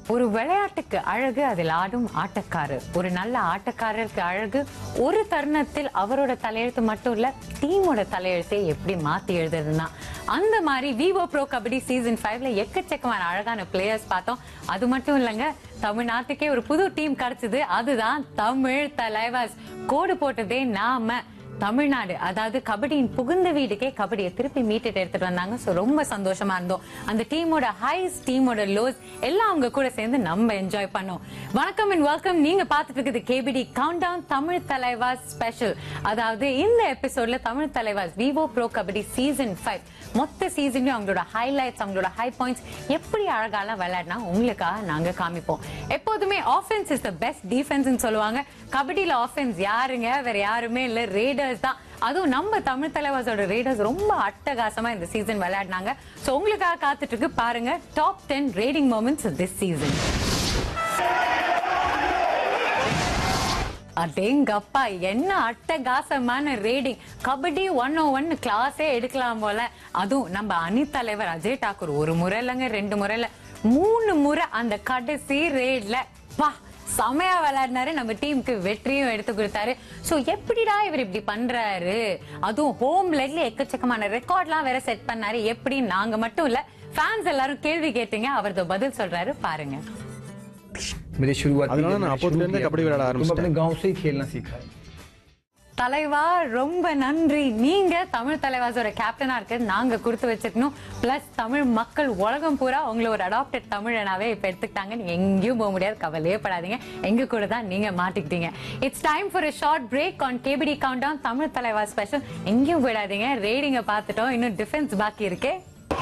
ஒரு விளையாட்டுக்கு அழகு அதில் ஆடும் ஆட்டக்காரர் ஒரு நல்ல ஆட்டக்காரருக்கு அழகு ஒரு தருணத்தில் அவரோட தலையெழுத்து மட்டும் இல்ல டீமோட தலையெழுத்தை எப்படி மாத்தி எழுதுறதுன்னா அந்த மாதிரி விவோ ப்ரோ கபடி சீசன் ஃபைவ்ல எக்கச்சக்கமான அழகான பிளேயர்ஸ் பார்த்தோம் அது மட்டும் இல்லைங்க தமிழ்நாட்டுக்கே ஒரு புது டீம் கிடைச்சது அதுதான் தமிழ் தலைவாஸ் கோடு போட்டதே நாம தமிழ்நாடு அதாவது கபடியின் புகுந்த வீடுக்கே கபடியை திருப்பி மீட்டுட்டு எடுத்துட்டு வந்தாங்க சோ ரொம்ப சந்தோஷமா இருந்தோம் அந்த டீமோட ஹைஸ் டீமோட லோஸ் எல்லாம் அவங்க கூட சேர்ந்து நம்ம என்ஜாய் பண்ணோம் வணக்கம் அண்ட் வெல்கம் நீங்க பார்த்துட்டு இருக்குது KBD countdown Tamil Thalaivas special அதாவது இந்த எபிசோட்ல Tamil Thalaivas Vivo pro kabaddi season five மொத்த சீசன்லயும் அவங்களோட ஹைலைட்ஸ் அவங்களோட ஹை பாயிண்ட்ஸ் எப்படி அழகாலாம் விளையாடினா உங்களுக்காக நாங்க காமிப்போம் எப்போதுமே offence is the best defence சொல்லுவாங்க கபடியில ஆஃபென்ஸ் யாருங்க வேற யாருமே இல்ல ரேடர்ஸ் தான் அதுவும் நம்ம தமிழ் தலைவாசோட ரேடர்ஸ் ரொம்ப அட்டகாசமா இந்த சீசன் விளையாடினாங்க சோ உங்களுக்காக காத்துட்டு இருக்கு பாருங்க top ten raiding moments this season அடேங்கப்பா என்ன அட்டகாசமான raiding kabaddi one oh one கிளாஸே எடுக்கலாம் போல அதுவும் நம்ம அணி தலைவர் அஜய் டாக்கூர் ஒரு முறை இல்லைங்க ரெண்டு முறை இல்ல மூணு முறை அந்த கடைசி ரேட்ல வா செமையா விளையாடினாரு நம்ம டீமுக்கு வெற்றியும் எடுத்து கொடுத்தாரு சோ எப்படிடா இவர் இப்படி பண்றாரு அதுவும் ஹோம் லெக்ல எக்கச்சக்கமான ரெக்கார்ட்லாம் வேற செட் பண்ணாரு எப்படி நாங்க மட்டும் இல்ல ஃபேன்ஸ் எல்லாரும் கேள்வி கேட்டீங்க அவரது பதில் சொல்றாரு பாருங்க मेरी शुरुआत அதனால जब நான் मैंने அப்போதுல शुरू இருந்தே किया, கபடி விளையாட तो मैं ஆரம்பிச்சிட்டேன். अपने गांव से ही खेलना सीखा है தலைவா ரொம்ப நன்றி நீங்க தமிழ் தலைவாசோட கேப்டனா இருக்கு நாங்க கொடுத்து வச்சிருக்கணும் பிளஸ் தமிழ் மக்கள் உலகம் பூரா உங்களை ஒரு அடாப்டட் தமிழனாவே இப்ப எடுத்துக்கிட்டாங்க நீங்க எங்கேயும் போக முடியாது கவலையே படாதீங்க எங்க கூட தான் நீங்க மாட்டிக்கிட்டீங்க it's time for a short break on KBD countdown Tamil Thalaiva special எங்கேயும் போயிடாதீங்க ரேடிங்க பார்த்துட்டோம் இன்னும் டிஃபென்ஸ் பாக்கி இருக்கே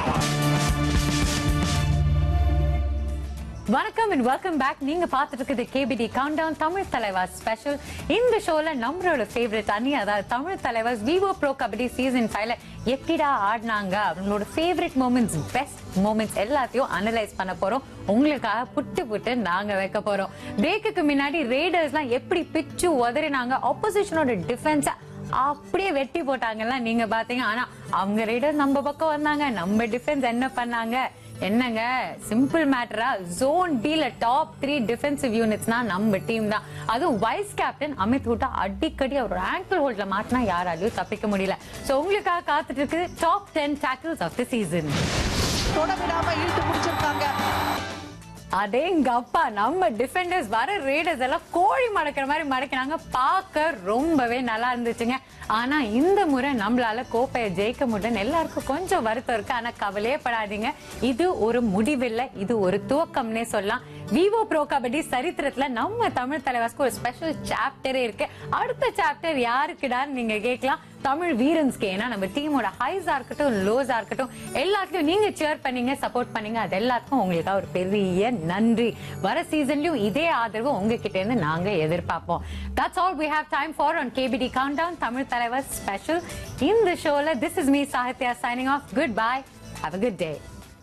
வணக்கம் அண்ட் வெல்கம் பேக் நீங்க பார்த்துட்டு இருக்குது KBD countdown Tamil Thalaivas special இந்த ஷோல நம்மளோட ஃபேவரட் அணி அதாவது Tamil Thalaivas Vivo pro kabaddi season ஃபைவ்ல எப்படிடா ஆடினாங்க அவங்களோட ஃபேவரட் மூமெண்ட்ஸ் பெஸ்ட் மூமெண்ட்ஸ் எல்லாத்தையும் அனலைஸ் பண்ண போறோம் உங்களுக்காக புட்டு புட்டு நாங்க வைக்க போறோம் பிரேக்குக்கு முன்னாடி ரேடர்ஸ்லாம் எப்படி பிச்சு உதறினாங்க ஆப்போசிஷனோட டிஃபென்ஸை அப்படியே வெட்டி போட்டாங்கல்ல நீங்க பாத்தீங்க ஆனா அவங்க ரைடர் நம்ம பக்கம் வந்தாங்க நம்ம டிஃபென்ஸ் என்ன பண்ணாங்க என்னங்க சிம்பிள் மேட்டரா ஜோன் டீல டாப் த்ரீ டிஃபென்சிவ் யூனிட்ஸ்னா நம்ம டீம் தான் அதுவும் வைஸ் கேப்டன் அமித் ஹூட்டா அடிக்கடி அவரோட ஆங்கிள் ஹோல்ட்ல மாட்டினா யாராலையும் தப்பிக்க முடியல சோ உங்களுக்காக காத்துட்டு இருக்குது top ten tackles of the season தொட விடாம இழுத்து முடிச்சிருக்காங்க அடேங்க அப்பா நம்ம டிஃபெண்டர்ஸ் வர ரேடர்ஸ் எல்லாம் கோழி மடக்கிற மாதிரி மடக்கினாங்க பார்க்க ரொம்பவே நல்லா இருந்துச்சுங்க ஆனா இந்த முறை நம்மளால கோப்பையை ஜெயிக்க முடியலன்னு எல்லாருக்கும் கொஞ்சம் வருத்தம் இருக்கு ஆனா கவலையே படாதீங்க இது ஒரு முடிவில்லை இது ஒரு துவக்கம்னே சொல்லலாம் விவோ ப்ரோ கபடி சரித்திரத்துல நம்ம தமிழ் தலைவாஸ்க்கு ஒரு ஸ்பெஷல் சாப்டரே இருக்கு அடுத்த சாப்டர் யாருக்குடான்னு நீங்க கேட்கலாம் தமிழ் வீரன்ஸ்க்கு ஏன்னா நம்ம டீமோட ஹைஸா இருக்கட்டும் லோஸா இருக்கட்டும் எல்லாத்துலயும் நீங்க சேர் பண்ணீங்க சப்போர்ட் பண்ணீங்க அது எல்லாத்துக்கும் உங்களுக்கு ஒரு பெரிய நன்றி வர சீசன்லயும் இதே ஆதரவு உங்ககிட்ட இருந்து நாங்க எதிர்பார்ப்போம் that's all we have time for on KBD countdown Tamil Thalaivar special இந்த ஷோல this is me Sahithya signing off good bye have a good day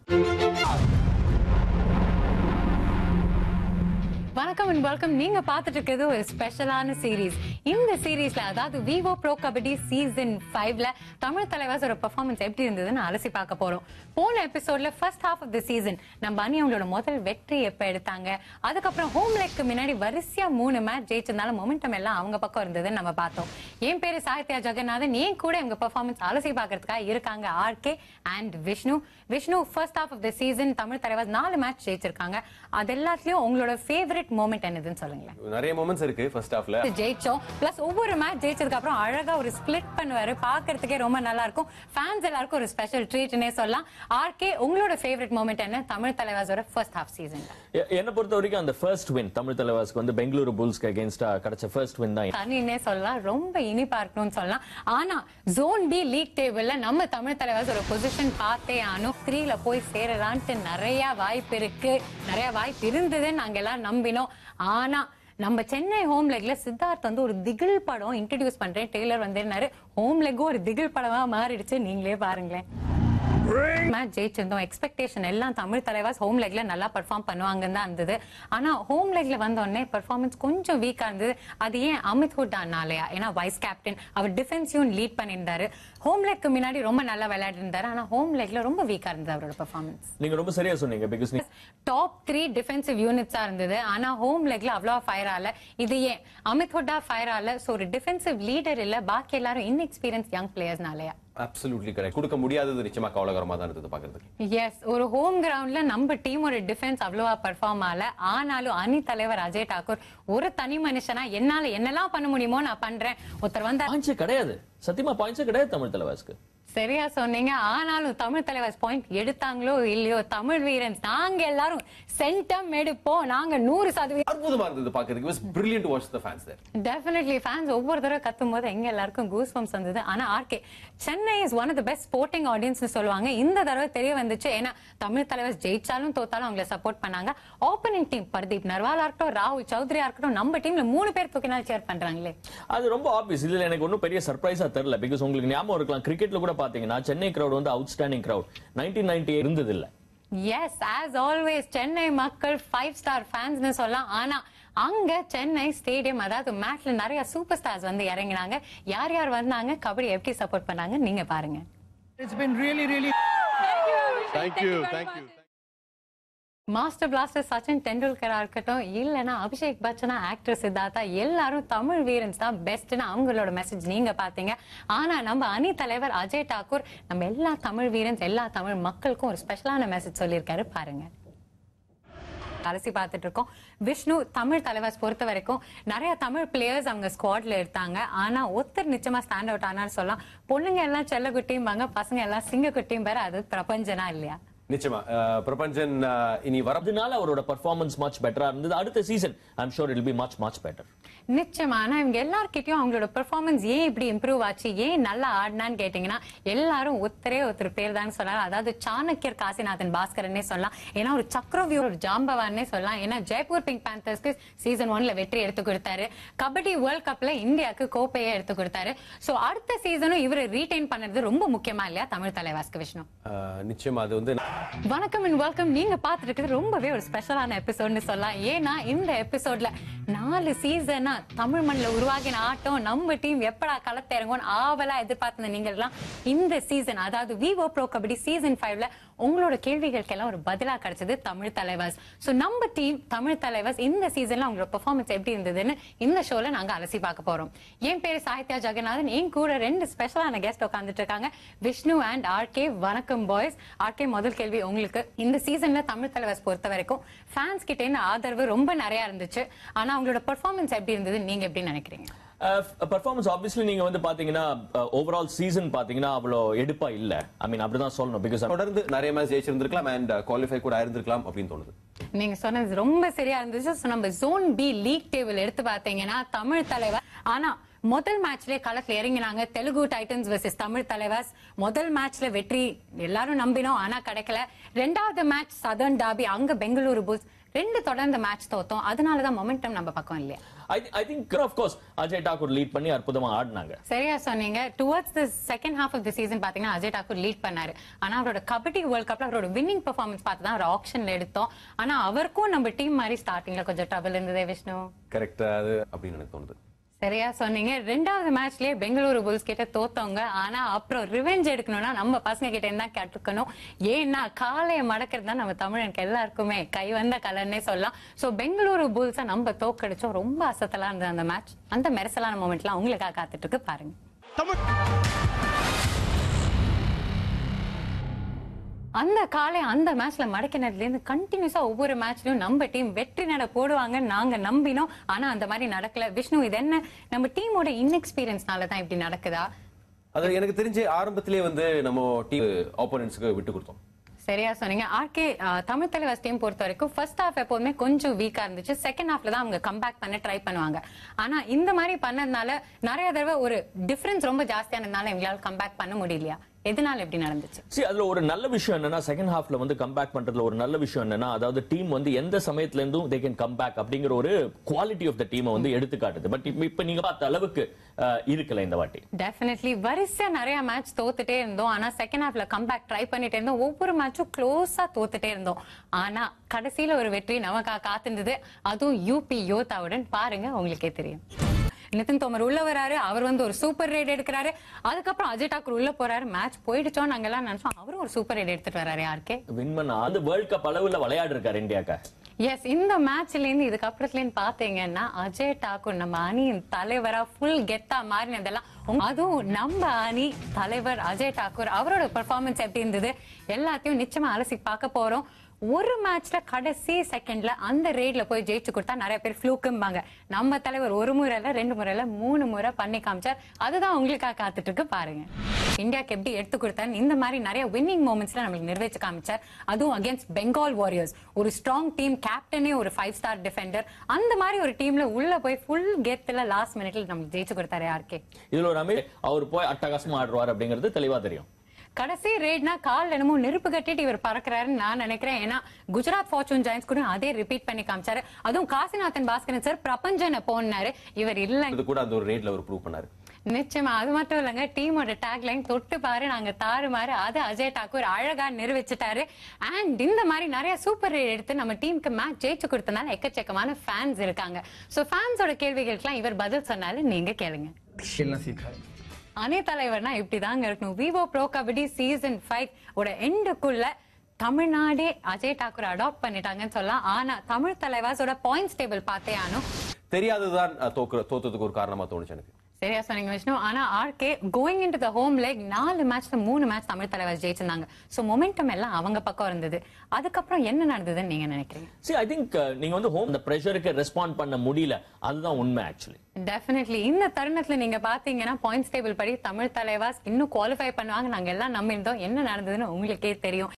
வணக்கம் அண்ட் வெல்கம் நீங்க பார்த்துட்டு இருக்கிறது ஒரு ஸ்பெஷலான சீரீஸ் இந்த சீரீஸ்ல அதாவது விவோ ப்ரோ கபடி சீசன் ஃபைவ்ல தமிழ் தலைவாசோட பெர்ஃபார்மன்ஸ் எப்படி இருந்ததுன்னு அலசி பார்க்க போறோம் போன எபிசோட்ல first half of the season நம்ம அணி அவங்களோட முதல் வெற்றி எப்ப எடுத்தாங்க அதுக்கப்புறம் ஹோம் லேக்கு முன்னாடி வரிசையா மூணு மேட்ச் ஜெயிச்சதுனால மொமெண்டம் எல்லாம் அவங்க பக்கம் இருந்ததுன்னு நம்ம பார்த்தோம் என் பேரு சாகித்யா ஜெகநாதன் ஏன் கூட எங்க பெர்ஃபார்மன்ஸ் அலசி பார்க்கறதுக்காக இருக்காங்க RK and Vishnu Vishnu first half of the season Tamil Thalaivas நாலு மேட்ச் ஜெயிச்சிருக்காங்க அது எல்லாத்துலயும் உங்களோட ஃபேவரட் மூமெண்ட் என்னதுன்னு சொல்லுங்களேன் நிறைய மூமெண்ட்ஸ் இருக்கு ஃபர்ஸ்ட் ஹாஃப்ல ஜெயிச்சோம் பிளஸ் ஒவ்வொரு மேட்ச் ஜெயிச்சதுக்கு அப்புறம் அழகா ஒரு ஸ்பிளிட் பண்ணுவாரு பாக்குறதுக்கே ரொம்ப நல்லா இருக்கும் ஃபேன்ஸ் எல்லாருக்கும் ஒரு ஸ்பெஷல் ட்ரீட்னே சொல்லலாம் ஆர்கே உங்களோட ஃபேவரட் மூமெண்ட் என்ன தமிழ் தலைவாஸோட ஃபர்ஸ்ட் ஹாஃப் சீசன் எ- என்னை பொறுத்த வரைக்கும் அந்த ஃபர்ஸ்ட் வின் தமிழ் தலைவாஸ்க்கு வந்து பெங்களூரு புல்ஸ்க்கு அகேன்ஸ்டா கிடைச்ச ஃபர்ஸ்ட் வின் தான் தனின்னே சொல்லலாம் ரொம்ப இனிப்பா இருக்கணும்னு சொல்லலாம் ஆனா ஜோன் பி லீக் டேபிள்ல நம்ம தமிழ் தலைவாஸ் ஒரு பொசிஷன் பார்த்தே ஆனும் த்ரீல போய் சேரலான்ட்டு நிறைய வாய்ப்பு இருக்கு நிறைய வாய்ப்பு இருந்ததுன்னு நாங்க எல்லாம் நம்பினோம் ஆனா நம்ம சென்னை ஹோம் லெக்ல சித்தார்த் வந்து ஒரு திகில் படம் இன்ட்ரடியூஸ் பண்றேன் டெய்லர் வந்திருந்தாரு ஹோம் லெக்கும் ஒரு திகில் படமா மாறிடுச்சு நீங்களே பாருங்களேன் மேட்ச் ஜெயிச்சிருந்தோம் எக்ஸ்பெக்டேஷன் எல்லாம் தமிழ் தலைவாஸ் ஹோம் லெக்ல நல்லா பெர்ஃபார்ம் பண்ணுவாங்கன்னு தான் இருந்தது ஆனா ஹோம் லெக்ல வந்த உடனே பெர்ஃபார்மன்ஸ் கொஞ்சம் வீக்கா இருந்தது அது ஏன் அமித் ஹுட்டானாலயா ஏன்னா வைஸ் கேப்டன் அவர் டிஃபென்ஸையும் லீட் பண்ணியிருந்தாரு ஹோம் லெக்கு முன்னாடி ரொம்ப நல்லா விளையாடி இருந்தாரு ஆனா ஹோம் லெக்ல ரொம்ப வீக்கா இருந்தது அவரோட பெர்ஃபார்மன்ஸ் நீங்க ரொம்ப சரியா சொன்னீங்க பிகாஸ் டாப் த்ரீ டிஃபென்சிவ் யூனிட்ஸா இருந்தது ஆனா ஹோம் லெக்ல அவ்வளோ ஃபயர் ஆல இது ஏன் அமித் ஹுட்டா ஃபயர் ஆல சோ ஒரு டிஃபென்சிவ் லீடர் இல்ல பாக்கி எல்லாரும் இன்எக்ஸ்பீரியன்ஸ் யங் பிளேயர்ஸ்னாலயா அப்சல்யூட்லி கரெக்ட் கொடுக்க முடியாதது நிச்சயமா கவலைகரமா தான் இருந்தது பாக்குறதுக்கு எஸ் ஒரு ஹோம் கிரவுண்ட்ல நம்ம டீமோட டிஃபென்ஸ் அவ்வளவா பெர்ஃபார்ம் ஆகல ஆனாலும் அணி தலைவர் அஜய் டாக்கூர் ஒரு தனி மனுஷனா என்னால என்னெல்லாம் பண்ண முடியுமோ நான் பண்றேன் ஒருத்தர் வந்தா பாயிண்ட்ஸே கிடையாது சத்தியமா பாயிண்ட்ஸே கிடையாது தமிழ் தலைவாஸ்க்கு சரியா சொன்னீங்க ஆனாலும் தமிழ் தலைவர் பாயிண்ட் எடுத்தாங்களோ இல்லையோ தமிழ் வீரன்ஸ் நாங்க எல்லாரும் சென்டம் எடுப்போம் நாங்க நூறு சதவீதம் அற்புதமா இருந்தது பாக்குறதுக்கு was brilliant to watch the fans there definitely fans ஒவ்வொரு தடவை கத்தும் போது எங்க எல்லாருக்கும் கூஸ் பம்ப்ஸ் வந்தது ஆனா RK Chennai is one of the best sporting audience சொல்லுவாங்க இந்த தடவை தெரிய வந்துச்சு ஏன்னா தமிழ் தலைவர் ஜெயிச்சாலும் தோத்தாலும் அவங்கள சப்போர்ட் பண்ணாங்க ஓப்பனிங் டீம் பர்தீப் நர்வாலா இருக்கட்டும் ராகுல் சௌத்ரியா இருக்கட்டும் நம்ம டீம்ல மூணு பேர் தூக்கினால் சேர் பண்றாங்களே அது ரொம்ப ஆப்வியஸ் இதுல எனக்கு ஒன்றும் பெரிய சர்ப்ரைஸா தெரியல பிகாஸ் உங்களுக்கு ஞாபகம் இருக்கலாம் கிரிக்கெட்ல கூட பாத்தீங்கன்னா சென்னை கிரௌட் வந்து அவுட்ஸ்டாண்டிங் கிரௌட் நைன்டீன் நைன்டி இருந்தது இல்ல எஸ் ஆஸ் ஆல்வேஸ் சென்னை மக்கள் ஃபைவ் ஸ்டார் ஃபேன்ஸ்னு சொல்லலாம் ஆனா அங்க சென்னை ஸ்டேடியம் அதாவது மேட்ச்ல நிறைய சூப்பர் ஸ்டார்ஸ் வந்து இறங்கினாங்க யார் யார் வந்தாங்க கபடி எப்படி சப்போர்ட் பண்ணாங்க நீங்க பாருங்க It's been really, really. Thank you, thank you. Master blaster Sachin டெண்டுல்கரா இருக்கட்டும் இல்லனா அபிஷேக் பச்சனா ஆக்டர் சித்தார்த்தா எல்லாரும் தமிழ் வீரன்ஸ் தான் பெஸ்ட்னு அவங்களோட மெசேஜ் நீங்க பாத்தீங்க ஆனா நம்ம அணி தலைவர் அஜய் டாக்கூர் நம்ம எல்லா தமிழ் வீரன்ஸ் எல்லா தமிழ் மக்களுக்கும் ஒரு ஸ்பெஷலான மெசேஜ் சொல்லியிருக்காரு பாருங்க அலசி பார்த்துட்டு இருக்கோம் விஷ்ணு தமிழ் தலைவாஸ் பொறுத்த வரைக்கும் நிறைய தமிழ் பிளேயர்ஸ் அவங்க ஸ்குவாட்ல எடுத்தாங்க ஆனா ஒருத்தர் நிச்சயமா ஸ்டாண்ட் அவுட் ஆனான்னு சொல்லலாம் பொண்ணுங்க எல்லாம் செல்ல குட்டியும்பாங்க பசங்க எல்லாம் சிங்க குட்டியும் பேர் அது பிரபஞ்சனா இல்லையா நிச்சயமா அஹ், பிரபஞ்சன் அஹ், இனி வர அதனால அவரோட பர்ஃபார்மன்ஸ் மச் பெட்டரா இருந்தது அடுத்த season I'm sure I'll be much much better நிச்சயமா ஆனா இவங்க எல்லார்கிட்டயும் அவங்களோட பெர்ஃபார்மன்ஸ் ஏன் இப்படி இம்ப்ரூவ் ஆச்சு ஏன் நல்லா ஆடினான்னு கேட்டீங்கன்னா எல்லாரும் ஒருத்தரே ஒருத்தர் பேர் தான் சொல்லலாம் அதாவது சாணக்கியர் காசிநாதன் பாஸ்கரனே சொல்லலாம் ஏன்னா ஒரு சக்கரவியூர் ஒரு ஜாம்பவான்னே சொல்லலாம் ஏன்னா ஜெய்ப்பூர் பிங்க் பேந்தர்ஸ்க்கு சீசன் ஒன்ல வெற்றி எடுத்து கொடுத்தாரு கபடி வேர்ல்ட் கப்ல இந்தியாவுக்கு கோப்பையை எடுத்து கொடுத்தாரு சோ அடுத்த சீசனும் இவரை ரீடைன் பண்ணது ரொம்ப முக்கியமா இல்லையா தமிழ் தலைவாஸ்க்கு விஷ்ணு அஹ், நிச்சயமா அது வந்து வணக்கம் அண்ட் வெல்கம் நீங்க பாத்துட்டு இருக்கிறது ரொம்பவே ஒரு ஸ்பெஷலான எபிசோட்னு சொல்லலாம் ஏன்னா இந்த எபிசோட்ல நாலு சீசனா தமிழ் மண்ணில் உருவாகின ஆட்டம் நம்ம டீம் எப்படா களத்தை இறங்கும் ஆவலா எதிர்பார்த்த நீங்க எல்லாம் இந்த சீசன் அதாவது விவோ ப்ரோ கபடி சீசன் ஃபைவ்ல உங்களோட கேள்விகளுக்கெல்லாம் ஒரு பதிலா கிடைச்சது தமிழ் தலைவர்ஸ் சோ நம்ம டீம் தமிழ் தலைவர்ஸ் இந்த சீசன்ல அவங்களோட பெர்ஃபார்மன்ஸ் எப்படி இருந்ததுன்னு இந்த ஷோல நாங்க அலசி பார்க்க போறோம் என் பேரு சாகித்யா ஜெகநாதன் என் கூட ரெண்டு ஸ்பெஷலான கெஸ்ட் உட்காந்துட்டு இருக்காங்க விஷ்ணு அண்ட் ஆர்கே வணக்கம் பாய்ஸ் ஆர்கே முதல் கேள்வி உங்களுக்கு இந்த சீசன்ல தமிழ் தலைவர்ஸ் பொறுத்த வரைக்கும் ஃபேன்ஸ் கிட்ட இருந்து ஆதரவு ரொம்ப நிறைய இருந்துச்சு ஆனா அவங்களோட பெர்ஃபார்மன்ஸ் எப்படி இருந்தது நீங்க எப்படி நினைக்கிறீங்க பர்ஃபார்மன்ஸ் ஆப்வியஸ்லி நீங்க வந்து பாத்தீங்கன்னா ஓவரால் சீசன் பாத்தீங்கன்னா அவ்வளோ எடுப்பா இல்ல ஐ மீன் அப்படிதான் சொல்லணும் பிகாஸ் தொடர்ந்து நிறைய மேட்ச் ஜெயிச்சிருந்திருக்கலாம் அண்ட் குவாலிஃபை கூட ஆயிருந்திருக்கலாம் அப்படின்னு தோணுது நீங்க சொன்னது ரொம்ப சரியா இருந்துச்சு So, நம்ம ஜோன் பி லீக் டேபிள் எடுத்து பாத்தீங்கன்னா தமிழ் தலைவர் ஆனா முதல் மேட்ச்லயே களத்துல இறங்கினாங்க தெலுங்கு டைட்டன்ஸ் வெர்சஸ் தமிழ் தலைவர்ஸ் முதல் மேட்ச்ல வெற்றி எல்லாரும் நம்பினோம் ஆனா கிடைக்கல ரெண்டாவது மேட்ச் சதர்ன் டாபி அங்க பெங்களூரு புல்ஸ் ரெண்டு தொடர்ந்து மேட்ச் தோத்தோம் அதனாலதான் மொமெண்டம் நம்ம பக்கம் இல்லையா I think of course Ajay Thakur lead பண்ணி அற்புதமா ஆடினாங்க சரியா சொன்னீங்க towards the second half of the season பாத்தீங்கன்னா அஜய் டாக்கூர் லீட் பண்ணாரு ஆனா அவரோட கபடி வேர்ல்ட் கப்ல அவரோட வின்னிங் பெர்ஃபார்மன்ஸ் பார்த்து தான் அவர் ஆப்ஷன்ல எடுத்தோம் ஆனா அவருக்கும் நம்ம டீம் மாதிரி ஸ்டார்டிங்ல கொஞ்சம் ட்ரபிள் இருந்ததே விஷ்ணு கரெக்ட் அது அப்படின்னு எனக்கு தோணுது சரியா சொன்னீங்க ரெண்டாவது மேட்ச்லயே பெங்களூரு புல்ஸ் கிட்ட தோத்தவங்க ஆனா அப்புறம் ரிவெஞ்ச் எடுக்கணும்னா நம்ம பசங்க கிட்ட இருந்தா கற்றுக்கணும் ஏன்னா காலையை மடக்கிறது தான் நம்ம தமிழனுக்கு எல்லாருக்குமே கை வந்த கலர்னே சொல்லலாம் சோ பெங்களூரு புல்ஸை நம்ம தோக்கடிச்சோம் ரொம்ப அசத்தலா இருந்தது அந்த மேட்ச் அந்த மெரசலான மூமெண்ட்லாம் உங்களுக்காக காத்துட்டு இருக்கு பாருங்க அந்த காலை அந்த மேட்ச்ல மடக்கினதுல இருந்து கண்டினியூஸா ஒவ்வொரு மேட்ச்லயும் நம்ம டீம் வெற்றி நட போடுவாங்க நாங்க நம்பினோம் ஆனா அந்த மாதிரி நடக்கல விஷ்ணு இது என்ன நம்ம டீமோட இன்எக்ஸ்பீரியன்ஸ்னால தான் இப்படி நடக்குதா அது எனக்கு தெரிஞ்சு ஆரம்பத்திலே வந்து நம்ம டீம் ஆப்போனன்ட்ஸ்க்கு விட்டு கொடுத்தோம் சரியா சொன்னீங்க ஆர்கே தமிழ் தலைவாஸ் டீம் பொறுத்த வரைக்கும் ஃபர்ஸ்ட் ஹாஃப் எப்போதுமே கொஞ்சம் வீக்கா இருந்துச்சு செகண்ட் ஹாஃப்ல தான் அவங்க கம்பேக் பண்ண ட்ரை பண்ணுவாங்க ஆனா இந்த மாதிரி பண்ணதுனால நிறைய தடவை ஒரு டிஃபரன்ஸ் ரொம்ப ஜாஸ்தியானதுனால எங்களால கம்பேக் பண்ண முடியலையா எதனால எப்படி நடந்துச்சு See, அதுல ஒரு நல்ல விஷயம் என்னன்னா செகண்ட் ஹாஃப்ல வந்து கம்பேக் பண்றதுல ஒரு நல்ல விஷயம் என்னன்னா அதாவது டீம் வந்து எந்த சமயத்துல இருந்தும் தே கேன் கம் பேக் அப்படிங்கிற ஒரு குவாலிட்டி ஆஃப் த டீமை வந்து எடுத்து காட்டுது பட் இப்ப நீங்க பார்த்த அளவுக்கு அஹ், இருக்கல இந்த வாட்டி டெஃபினெட்லி வரிசையா நிறைய மேட்ச் தோத்துட்டே இருந்தோம் ஆனா செகண்ட் ஹாஃப்ல கம்பேக் ட்ரை பண்ணிட்டே இருந்தோம் ஒவ்வொரு மேட்சும் க்ளோஸா தோத்துட்டே இருந்தோம் ஆனா கடைசியில ஒரு வெற்றி நமக்காக காத்திருந்தது அதுவும் யூபி யோதாவுடன் பாருங்க உங்களுக்கே தெரியும் நிதின் தோமர் உள்ள வராரு அவர் வந்து ஒரு சூப்பர் ரைட் எடுக்கிறாரு அதுக்கப்புறம் அஜய் டாக்கூர் உள்ள போறாரு மேட்ச் போயிடுச்சோம் நாங்க எல்லாம் நினைச்சோம் அவரும் ஒரு சூப்பர் ரைட் எடுத்துட்டு வராரு யாருக்கே வின் பண்ண அது வேர்ல்ட் கப் அளவுல விளையாடு இருக்காரு இந்தியாக்கா எஸ் இந்த மேட்ச்ல இருந்து இதுக்கப்புறத்துல இருந்து பாத்தீங்கன்னா அஜய் டாக்கூர் நம்ம அணியின் தலைவரா ஃபுல் கெத்தா மாறினதெல்லாம் உங்க- அதுவும் நம்ம அணி தலைவர் அஜய் டாக்கூர் அவரோட பெர்ஃபார்மன்ஸ் எப்படி இருந்தது எல்லாத்தையும் நிச்சயமா அலசி பார்க்க போறோம் ஒரு மேட்ச்ல கடைசி செகண்ட்ல அந்த ரேட்ல போய் ஜெயிச்சு கொடுத்தா நிறைய பேர் ஃப்ளூக்கும்பாங்க நம்ம தலைவர் ஒரு முறை இல்ல ரெண்டு முறை இல்ல மூணு முறை பண்ணி காமிச்சார் அதுதான் உங்களுக்காக காத்துட்டு இருக்கு பாருங்க இந்தியாக்கு எப்படி எடுத்து கொடுத்தாரு இந்த மாதிரி நிறைய வின்னிங் மூமெண்ட்ஸ்ல நம்மளுக்கு நிறைவேற்றி காமிச்சார் அதுவும் அகேன்ஸ்ட் பெங்கால் வாரியர்ஸ் ஒரு ஸ்ட்ராங் டீம் கேப்டனே ஒரு ஃபைவ் ஸ்டார் டிஃபெண்டர் அந்த மாதிரி ஒரு டீம்ல உள்ள போய் ஃபுல் கெத்துல லாஸ்ட் மினிட்ல நம்மளுக்கு ஜெயிச்சு கொடுத்தாரு யாருக்கே இதுல ஒரு அமீர் அவர் போய் அட்டகாசமா ஆடுவார் அப்படிங்கிறது தெளிவா தெரியும் கடைசி ரேட்னா கால் என்னமோ நெருப்பு கட்டிட்டு இவர் பறக்குறாருன்னு நான் நினைக்கிறேன் ஏன்னா குஜராத் ஃபார்ச்சூன் ஜாயின்ஸ் கூட அதே ரிப்பீட் பண்ணி காமிச்சாரு அதுவும் காசிநாதன் பாஸ்கரன் சார் பிரபஞ்சனை போனாரு இவர் இல்ல இது கூட அந்த ஒரு ரேட்ல அவர் ப்ரூவ் பண்ணாரு நிச்சயமா அது மட்டும் இல்லைங்க டீமோட டேக் லைன் தொட்டு பாரு நாங்க தாறுமாறு அது அஜய் டாக்கூர் அழகா நிரூபிச்சிட்டாரு அண்ட் இந்த மாதிரி நிறைய சூப்பர் ரைட் எடுத்து நம்ம டீமுக்கு மேட்ச் ஜெயிச்சு கொடுத்தனால எக்கச்சக்கமான ஃபேன்ஸ் இருக்காங்க சோ ஃபேன்ஸோட கேள்விகளுக்கெல்லாம் இவர் பதில் சொன்னாலும் நீங்க கேளுங்க खेलना सीखा है அணி தலைவர்னா இப்படிதாங்க இருக்கணும் Vivo pro kabaddi season five ஓட எண்டுக்குள்ள தமிழ்நாடே அஜய் டாக்கூர் அடாப்ட் பண்ணிட்டாங்கன்னு சொல்லலாம் ஆனா தமிழ் தலைவாஸோட பாயிண்ட்ஸ் டேபிள் பார்த்தே ஆனும் தெரியாததுதான் அஹ், தோக்குற தோத்ததுக்கு ஒரு காரணமா தோணுச்சு எனக்கு சரியா சொன்னீங்க விஷ்ணு ஆனா RK going into the home leg நாலு மேட்ச்ல மூணு மேட்ச் தமிழ் தலைவர் ஜெயிச்சிருந்தாங்க சோ மொமெண்டம் எல்லாம் அவங்க பக்கம் இருந்தது அதுக்கப்புறம் என்ன நடந்ததுன்னு நீங்க நினைக்கிறீங்க see ஐ திங்க் நீங்க வந்து ஹோம் இந்த பிரஷருக்கு ரெஸ்பாண்ட் பண்ண முடியல அதுதான் உண்மை ஆக்சுவலி டெஃபினெட்லி இந்த தருணத்துல நீங்க பாத்தீங்கன்னா பாயிண்ட்ஸ் டேபிள் படி தமிழ் தலைவாஸ் இன்னும் குவாலிஃபை பண்ணுவாங்க நாங்க எல்லாம் நம்பியிருந்தோம் என்ன நடந்ததுன்னு உங்களுக்கே தெரியும்